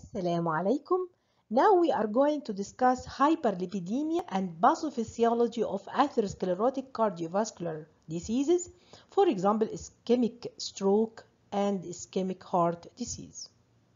Assalamu alaikum. Now we are going to discuss hyperlipidemia and pathophysiology of atherosclerotic cardiovascular diseases, for example, ischemic stroke and ischemic heart disease.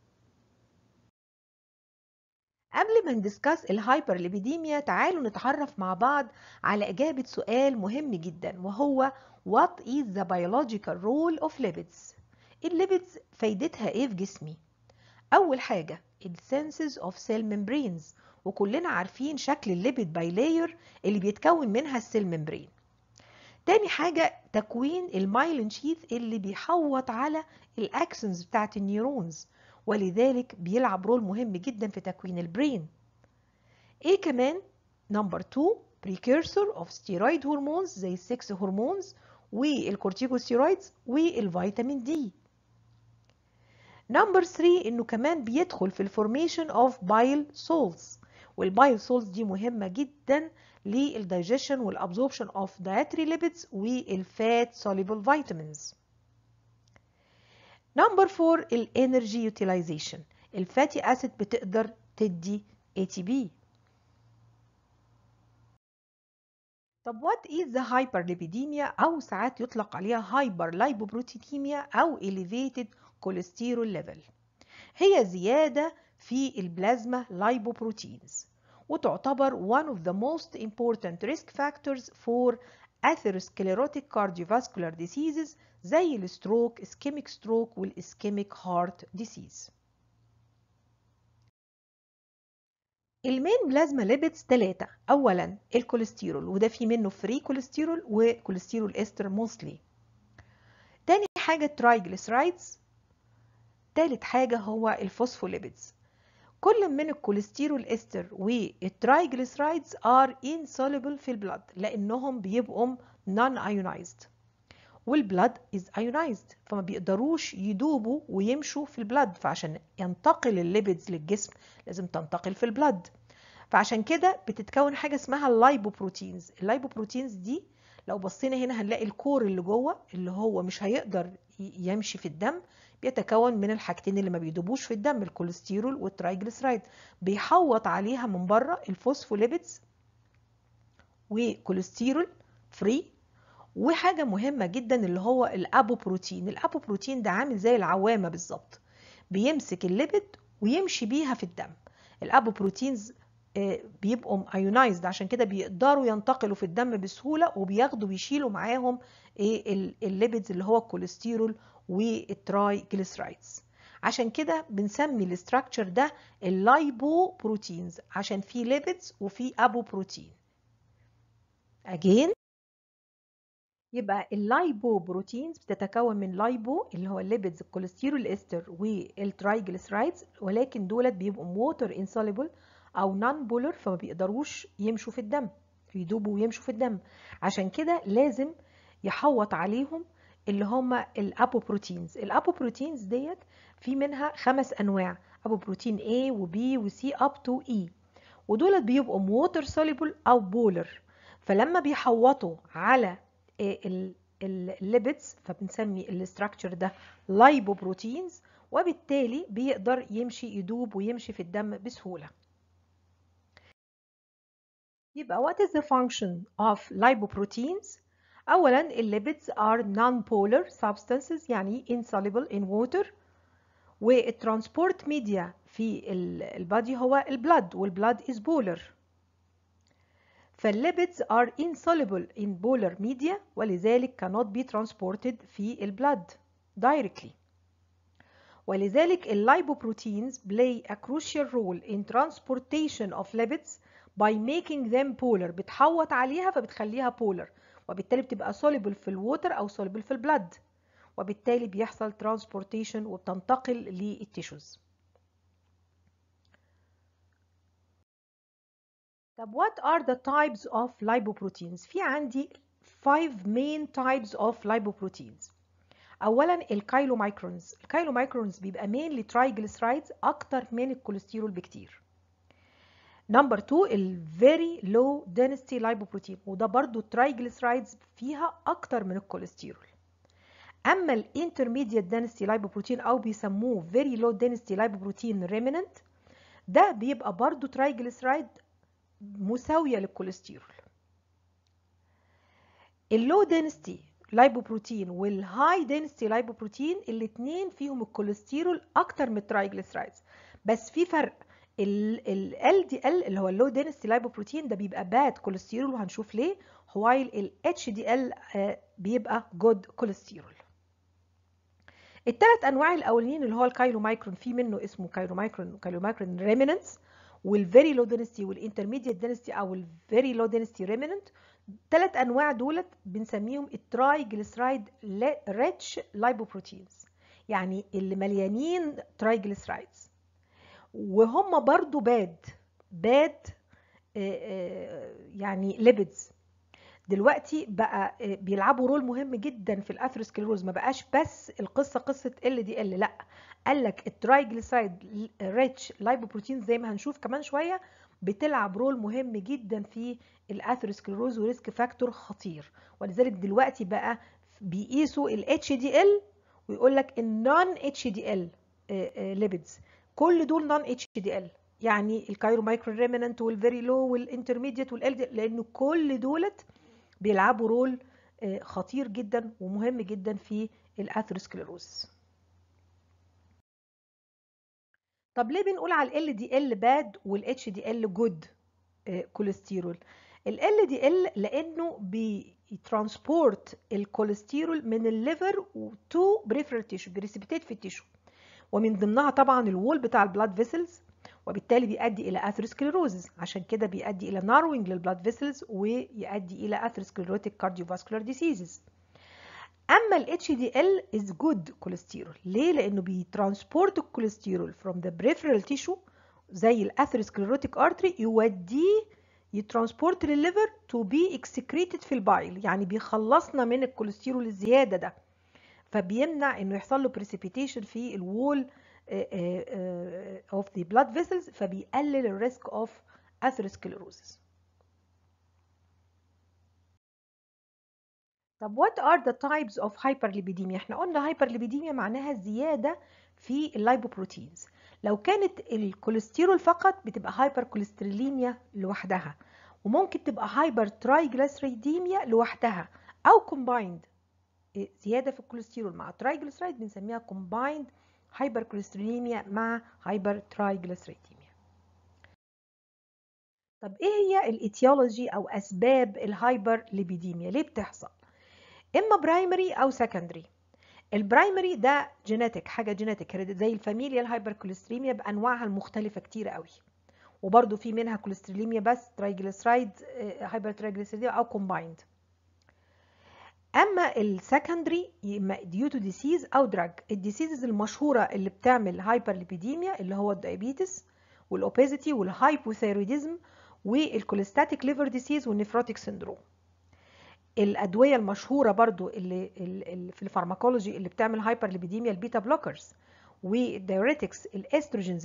قبل ما ندسكس الهايبرليبيديميا تعالوا نتعرف مع بعض على إجابة سؤال مهم جدا وهو What is the biological role of lipids؟ الليبيدز فايدتها ايه في جسمي؟ أول حاجة السنسز اوف سيل ممبرينز وكلنا عارفين شكل الليبيد بايلاير اللي بيتكون منها السيل ممبرين تاني حاجة تكوين المايلين شيث اللي بيحوط على الأكسنز بتاعت النيورونز ولذلك بيلعب رول مهم جدا في تكوين البرين ايه كمان نمبر 2 precursor of steroid hormones زي السكس هرمونز والكورتيكوستيرويدز والفيتامين دي نمبر 3 انه كمان بيدخل في الفورميشن اوف بايل سولز والبايل سولز دي مهمه جدا للدايجيشن والابزوربشن اوف dietary lipids والفات soluble vitamins نمبر 4 الانرجي يوتيلايزيشن الفاتي اسيد بتقدر تدي ATP طب what is the hyperlipidemia او ساعات يطلق عليها hyperlipoproteinemia او elevated cholesterol level هي زيادة في البلازما lipoproteins وتعتبر one of the most important risk factors for atherosclerotic cardiovascular diseases زي الستروك ischemic stroke والischemic heart disease المين بلازما ليبيدز ثلاثة أولا الكوليسترول وده في منه فري كوليسترول وكوليسترول استر موستلي تاني حاجة ترايجليسرايدز تالت حاجة هو الفوسفوليبيدز كل من الكوليسترول استر والترايجليسرايدز ار insoluble في البلد لأنهم بيبقوا non ionized والبلد is ionized فما بيقدروش يدوبوا ويمشوا في البلد فعشان ينتقل الليبيدز للجسم لازم تنتقل في البلد فعشان كده بتتكون حاجه اسمها اللايبوبروتينز اللايبوبروتينز دي لو بصينا هنا هنلاقي الكور اللي جوه اللي هو مش هيقدر يمشي في الدم بيتكون من الحاجتين اللي ما بيدوبوش في الدم الكوليسترول والترايجليسرايد بيحوط عليها من بره الفوسفوليبيدز وكوليسترول فري وحاجة مهمة جدا اللي هو الأبوبروتين الأبوبروتين ده عامل زي العوامة بالظبط بيمسك الليبيد ويمشي بيها في الدم الأبوبروتينز بيبقوا ايونايزد عشان كده بيقدروا ينتقلوا في الدم بسهولة وبياخدوا ويشيلوا معاهم الليبيدز اللي هو الكوليسترول والتراي جليسرايدز عشان كده بنسمي الاستراكشر ده اللايبو بروتينز عشان في ليبيدز وفي ابوبروتين again يبقى اللايبو بروتينز بتتكون من لايبو اللي هو الليبيدز الكوليسترول استر والترايجليسرايدز ولكن دولت بيبقوا ووتر انسوليبل او نون بولر فما بيقدروش يمشوا في الدم يدوبوا ويمشوا في الدم عشان كده لازم يحوط عليهم اللي هم الابوبروتينز الابوبروتينز ديت في منها خمس انواع ابوبروتين A و B و C up to E ودولت بيبقوا ووتر soluble او بولر فلما بيحوطوا على الليبيدز فبنسمي الاستراكشر ده لايبوبروتينز وبالتالي بيقدر يمشي يدوب ويمشي في الدم بسهولة يبقى what is the function of lipoproteins أولا الليبيدز are non-polar substances يعني insoluble in water والترانسبورت ميديا في البادي هو البلد والبلد is polar فالليبيدز are insoluble in polar media ولذلك cannot be transported في البلد directly ولذلك اللايبوبروتينز play a crucial role in transportation of lipids by making them polar بتحوط عليها فبتخليها polar وبالتالي بتبقى soluble في الووتر أو soluble في البلد وبالتالي بيحصل transportation وبتنتقل للتيشوز طب what are the types of lipoproteins؟ في عندي five main types of lipoproteins. أولا الكايلومايكرونز، الكايلومايكرونز بيبقى mainly triglycerides أكتر من الكوليسترول بكتير. نمبر 2 ال very low density lipoprotein وده برضو الترايجليسرايدز فيها أكتر من الكوليسترول. اما الانترميديت دنسيتي لايبوبروتين او بيسموه فيري لو دنسيتي لايبوبروتين ريمننت ده بيبقى برضو ترايجليسرايد مساويه للكوليسترول اللو دنسيتي لايبوبروتين والهاي دنسيتي لايبوبروتين الاثنين فيهم الكوليسترول اكتر من الترايجليسرايدز بس في فرق ال دي ال اللي هو اللو دنسيتي لايبوبروتين ده بيبقى باد كوليسترول وهنشوف ليه while ال HDL بيبقى جود كوليسترول الثلاث انواع الاولين اللي هو الكايلو مايكرون في منه اسمه كايلو مايكرون وكايلو مايكرون ريمننس والفيري لو دنسيتي والانترميديت دنسيتي او الفيري لو دنسيتي ريمننت ثلاث انواع دولت بنسميهم الترايجليسرايد ريتش لايبوبروتينز يعني اللي مليانين ترايجليسرايدز وهم برضو باد باد يعني ليبيدز دلوقتي بقى بيلعبوا رول مهم جدا في الاثيروسكليروز ما بقاش بس القصه قصه ال دي ال لا قال لك الترايجليسرايد ريتش لايبوبروتين زي ما هنشوف كمان شويه بتلعب رول مهم جدا في الاثيروسكليروز وريسك فاكتور خطير ولذلك دلوقتي بقى بيقيسوا الاتش دي ال ويقول لك النون اتش دي ال ليبيدز كل دول نون اتش دي ال يعني الكايرو مايكرو ريمننت والفيري لو والانترميديت والال لان كل دولت بيلعبوا رول خطير جدا ومهم جدا في الاثيروسكليروز طب ليه بنقول على ال دي ال باد والاتش دي ال جود كوليسترول ال دي ال لانه بيترانسبورت الكوليسترول من الليفر تو بريفرال تيشو بيريسبيتيت في التيشو ومن ضمنها طبعا الوول بتاع البلاد فيسلز وبالتالي بيؤدي الى اثيروسكليروزز عشان كده بيؤدي الى ناروينج للبلاد فيسلز ويؤدي الى اثيروسكليروتيك كارديوفاسكولار ديسيزز اما ال HDL is good كوليسترول ليه لانه بيترانسبورت الكوليسترول from the peripheral tissue زي الاثيروسكليروتيك ارتري يوديه يترانسبورت للليفر تو بي اكسكريتد في البايل يعني بيخلصنا من الكوليسترول الزياده ده فبيمنع انه يحصل له بريسيبيتيشن في الوول of the blood vessels فبيقلل الريسك of atherosclerosis. طب what are the types of hyperlipidemia؟ احنا قلنا hyperlipidemia معناها زيادة في اللايبوبروتينز. لو كانت الكوليسترول فقط بتبقى هايبركوليستروليميا لوحدها وممكن تبقى هايبر ترايجليسيريديميا لوحدها او كومبايند زيادة في الكوليسترول مع ترايجليسرايد بنسميها كومبايند هايبركوليستروليميا مع هايبر ترايجليسيريديميا طب ايه هي الايتيولوجي او اسباب الهايبر ليبيديميا ليه بتحصل اما برايمري او سكندري البرايمري ده جينيتك حاجه جينيتك زي الفاميليا الهايبركوليستريميا بانواعها المختلفه كتير قوي وبرده في منها كوليستروليميا بس ترايجليسرايد هايبر ترايجليسيريديا او كومبايند اما السكندري ديو تو ديسيز او دراج الديسيزز المشهوره اللي بتعمل هايبرليبيديميا اللي هو الدايابيتس والاوبيزيتي والهايبوثايرويدزم والكوليستاتيك ليفر ديسيز والنفروتيك سيندروم الادويه المشهوره برضو اللي, اللي في الفارماكولوجي اللي بتعمل هايبرليبيديميا البيتا بلوكرز والدايوريتكس الاستروجينز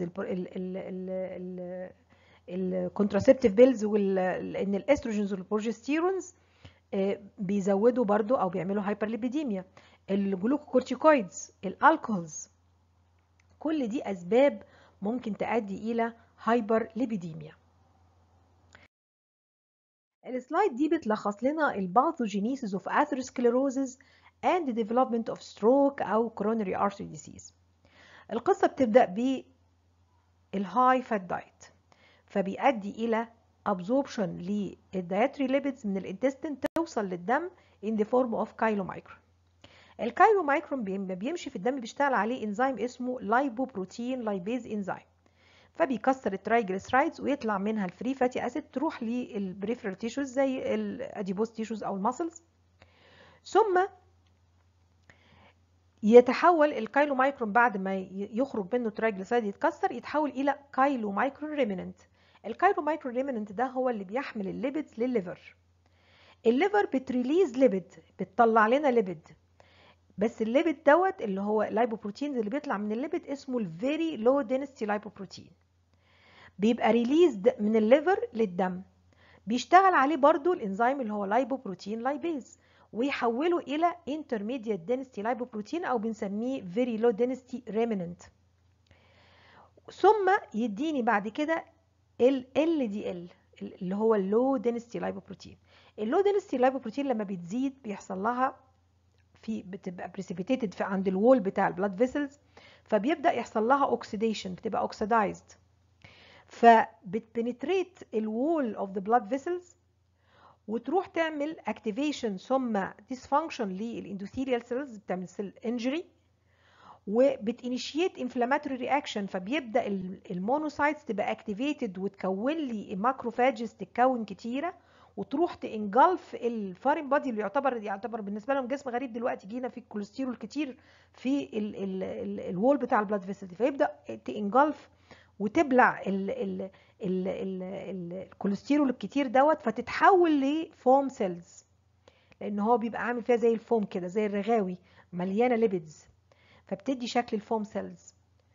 الكونتراسبتيف بيلز لان الاستروجينز والبروجستيرونز بيزودوا برضو او بيعملوا هايبرليبيديميا الجلوكوكورتيكويدز الالكولز كل دي اسباب ممكن تؤدي الى هايبرليبيديميا السلايد دي بتلخص لنا الباثوجينيسيس اوف اثيروسكليروزز and the development of stroke او coronary artery disease القصة بتبدأ بالهاي فات دايت فبيؤدي إلى absorption للدايتري ليبيدز من الانتستين توصل للدم in the form of chylomicron الكايلومايكرون لما بيمشي في الدم بيشتغل عليه انزيم اسمه لايبوبروتين لايبيز انزيم فبيكسر الترايجليسرايدز ويطلع منها الفري فاتي اسيد تروح للبريفرال تيشوز زي الاديبوز تيشوز او الماسلز ثم يتحول الكايلومايكرون بعد ما يخرج منه ترايجليسرايد يتكسر يتحول الى كايلومايكرون ريمننت الكايلومايكرون ريمننت ده هو اللي بيحمل الليبيدز للليفر الليفر بتريليز ليبيد بتطلع لنا ليبيد بس الليبيد دوت اللي هو لايبوبروتين اللي بيطلع من الليبيد اسمه الفيري لو دينستي لايبوبروتين بيبقى ريليزد من الليفر للدم بيشتغل عليه برضو الانزيم اللي هو لايبوبروتين لايبيز ويحوله الى intermediate density lipoprotein او بنسميه very low density remnant ثم يديني بعد كده ال LDL اللي هو اللو density lipoprotein اللو density lipoprotein لما بتزيد بيحصل لها في بتبقى precipitated في عند الوول بتاع البلاد فيسلز فبيبدا يحصل لها اوكسيديشن بتبقى اوكسيدايزد فبتبنتريت الوول اوف ذا بلاد فيسلز وتروح تعمل اكتيفيشن ثم ديسفانكشن للاندوثيريال سيلز بتعمل سيل انجري وبتانيشيت انفلاماتوري رياكشن فبيبدا المونوسايتس تبقى اكتيفيتد وتكون لي ماكروفاجز تتكون كتيره وتروح تنجلف الفارين بادي اللي يعتبر يعتبر بالنسبه لهم جسم غريب دلوقتي جينا في الكوليسترول كتير في ال ال ال الوول بتاع البلاد فيسل فيبدا تنجلف وتبلع ال ال ال ال ال الكوليسترول الكتير دوت فتتحول لفوم سيلز لان هو بيبقى عامل فيها زي الفوم كده زي الرغاوي مليانه ليبيدز فبتدي شكل الفوم سيلز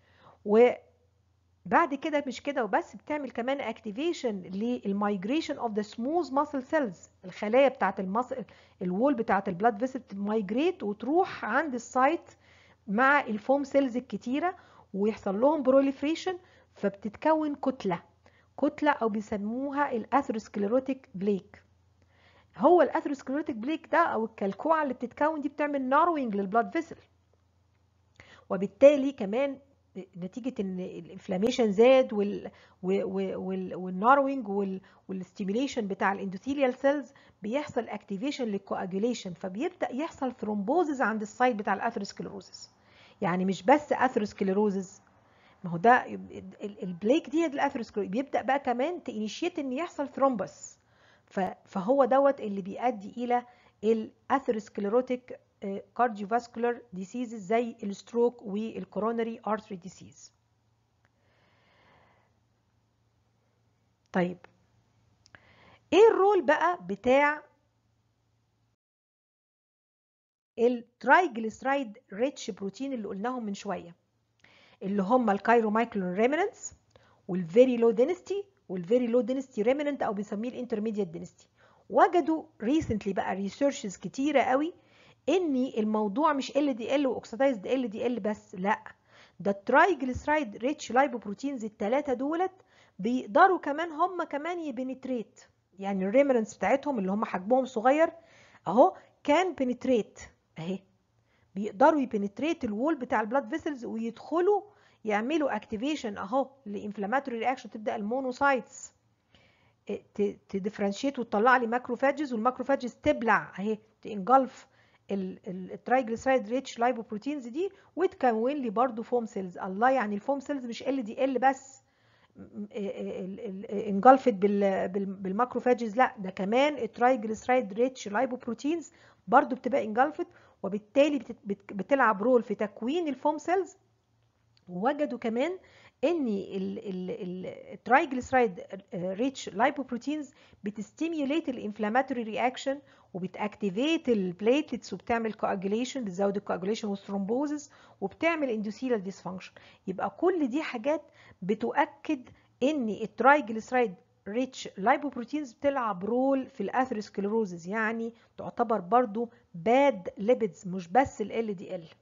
وبعد كده مش كده وبس بتعمل كمان اكتيفيشن للمايجريشن اوف ذا سموث ماسل سيلز الخلايا بتاعه المصل الوول بتاعه البلاد فيسل تمايجريت وتروح عند السايت مع الفوم سيلز الكتيره ويحصل لهم بروليفريشن فبتتكون كتله كتله او بيسموها الاثيروسكليروتيك بليك هو الاثيروسكليروتيك بليك ده او الكلكوعه اللي بتتكون دي بتعمل ناروينج للبلاد فيسل وبالتالي كمان نتيجه ان الانفلاميشن زاد وال وال والناروينج والستيميليشن بتاع الاندوثيليال سيلز بيحصل اكتيفيشن للكواجوليشن فبيبدا يحصل ثرومبوزز عند السايت بتاع الاثيروسكليروزس يعني مش بس اثيروسكليروزس ما هو ده البليك دي الاثيروسكليروز بيبدا بقى كمان تانيشيت ان يحصل ثرومبس فهو دوت اللي بيؤدي الى الاثيروسكليروتيك كارديوفاسكولار ديسيزز زي الستروك والكوروناري ارتري ديسيز طيب ايه الرول بقى بتاع الترايجليسرايد ريتش بروتين اللي قلناهم من شويه اللي هم الكايرومايكلون ريمننتس والفيري لو دينستي والفيري لو دينستي ريمننت او بنسميه الانترميديت دينستي وجدوا ريسنتلي بقى ريسيرشز كتيره قوي ان الموضوع مش ال دي ال واوكسيدايزد ال دي ال بس لا ده الترايجليسرايد ريتش لايبوبروتينز الثلاثه دولت بيقدروا كمان هم كمان يبنتريت يعني الريمرنس بتاعتهم اللي هم حجمهم صغير اهو كان بنتريت اهي بيقدروا يبنتريت الوول بتاع البلاد فيسلز ويدخلوا يعملوا اكتيفيشن اهو لانفلاماتوري رياكشن تبدا المونوسايتس تديفرنشيت وتطلع لي ماكروفاجز والماكروفاجز تبلع اهي تنجلف الترايجليسرايد ريتش لايبوبروتينز دي وتكون لي برضو فوم سيلز الله يعني الفوم سيلز مش ال دي ال بس انجلفت بالماكروفاجز لا ده كمان الترايجليسرايد ريتش لايبوبروتينز برضو بتبقى انجلفت وبالتالي بتلعب رول في تكوين الفوم سيلز ووجدوا كمان ان الترايجليسرايد ريتش لايبوبروتينز بتستيميوليت الانفلاماتوري رياكشن وبتاكتيفيت البليتلتس وبتعمل كواجوليشن بتزود الكواجوليشن والثرومبوزس وبتعمل اندوثيلال ديسفانكشن يبقى كل دي حاجات بتؤكد ان الترايجليسرايد ريتش لايبوبروتينز بتلعب رول في الاثيروسكليروزز يعني تعتبر برضو باد ليبيدز مش بس ال دي ال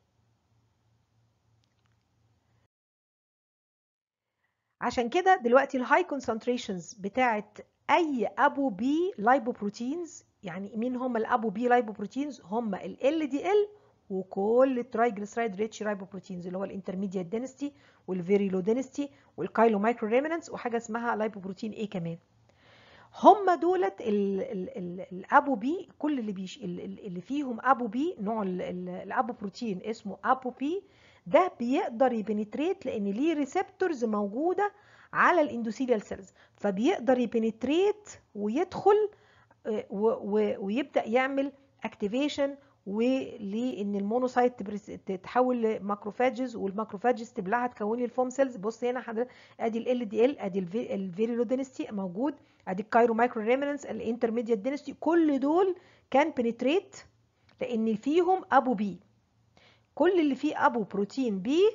عشان كده دلوقتي الهاي كونسنتريشنز بتاعت اي ابو بي لايبوبروتينز يعني مين هم الابو بي لايبوبروتينز هم ال دي ال وكل الترايجليسرايد ريتش لايبوبروتينز اللي هو الانترميديت دينستي والفيري لو دينستي والكايلو مايكرو ريمننس وحاجه اسمها لايبوبروتين ايه كمان هم دولت الابو بي كل اللي بيش اللي فيهم ابو بي نوع الابو بروتين اسمه ابو بي ده بيقدر يبنتريت لان ليه ريسبتورز موجوده على الاندوثيليال سيلز فبيقدر يبنتريت ويدخل ويبدا يعمل اكتيفيشن ولان المونوسايت تتحول لماكروفاجز والماكروفاجز تبلعها تكون لي الفوم سيلز بص هنا حضرتك ادي ال دي ال ادي الفيريلو دينستي موجود ادي الكايرو مايكرو ريمننس الانترميديت دينستي كل دول كان بنتريت لان فيهم ابو بي كل اللي فيه ابو بروتين بي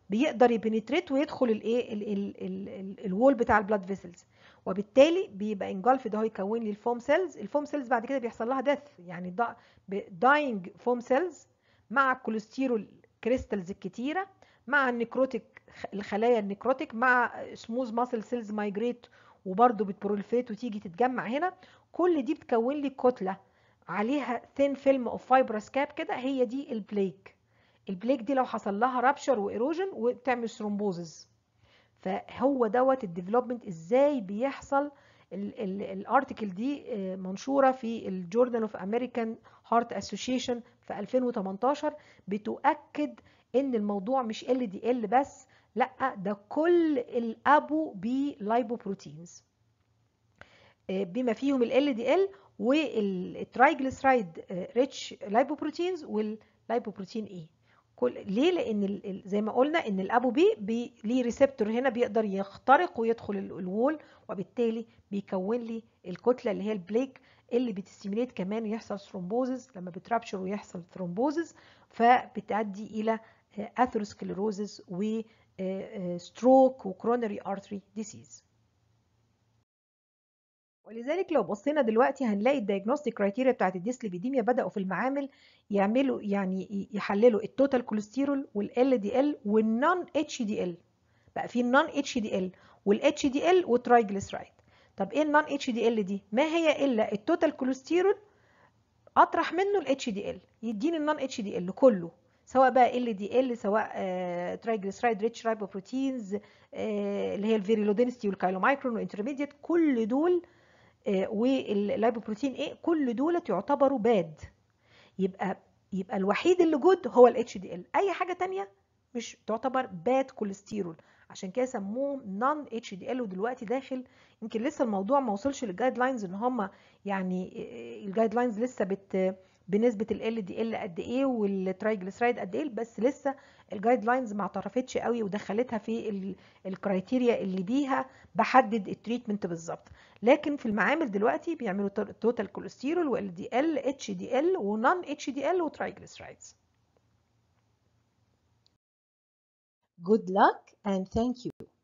بيقدر يبنتريت ويدخل الايه الوول بتاع البلاد فيسلز وبالتالي بيبقى انجلفد هو يكون لي الفوم سيلز الفوم سيلز بعد كده بيحصل لها ديث يعني داينج فوم سيلز مع الكوليسترول كريستالز الكتيره مع النكروتيك الخلايا النكروتيك مع سموز ماسل سيلز مايجريت وبرده بتبروليفيت وتيجي تتجمع هنا كل دي بتكون لي كتله عليها ثين فيلم اوف فايبرس كاب كده هي دي البليك البليك دي لو حصل لها رابشر وايروجن وبتعمل ثرومبوزز فهو دوت الديفلوبمنت ازاي بيحصل الارتكل دي منشوره في الجورنال اوف امريكان هارت اسوشيشن في 2018 بتؤكد ان الموضوع مش ال دي ال بس لا ده كل الابو بلايبوبروتينز بما فيهم ال دي ال والترايجليسرايد ريتش لايبوبروتينز واللايبوبروتين اي كل ليه لان زي ما قلنا ان الابو بي, بي ليه ريسبتور هنا بيقدر يخترق ويدخل الوول وبالتالي بيكون لي الكتله اللي هي البليك اللي بتستيميليت كمان يحصل ثرومبوزز لما بترابشر ويحصل ثرومبوزز فبتؤدي الى اثيروسكليروزز و ستروك وكرونري ارتري ديسيز ولذلك لو بصينا دلوقتي هنلاقي الدايجنوستيك كرايتيريا بتاعت الديسليبيديميا بداوا في المعامل يعملوا يعني يحللوا التوتال كوليسترول والال دي ال والنون اتش دي ال بقى في النون اتش دي ال والاتش دي ال والترايجليسرايد طب ايه النون اتش دي ال دي ما هي الا التوتال كوليسترول اطرح منه الاتش دي ال يديني النون اتش دي ال كله سواء بقى ال دي ال سواء ترايجليسرايد ريتش رايبوبروتينز اللي هي الفيريلودينستي والكايلومايكرون والانترميديت كل دول واللايبوبروتين ايه كل دولت يعتبروا باد يبقى يبقى الوحيد اللي جود هو الاتش دي ال اي حاجه تانية مش تعتبر باد كوليسترول عشان كده سموهم نون اتش دي ال ودلوقتي داخل يمكن لسه الموضوع ما وصلش للجايد لاينز ان هم يعني الجايد لاينز لسه بت بنسبه ال دي ال قد ايه والترايجليسرايد قد ايه بس لسه الجايد لاينز ما اعترفتش قوي ودخلتها في الكرايتيريا اللي بيها بحدد التريتمنت بالظبط لكن في المعامل دلوقتي بيعملوا توتال كوليسترول وال دي ال اتش دي ال ونون اتش دي ال وترايجليسرايدز Good luck and thank you.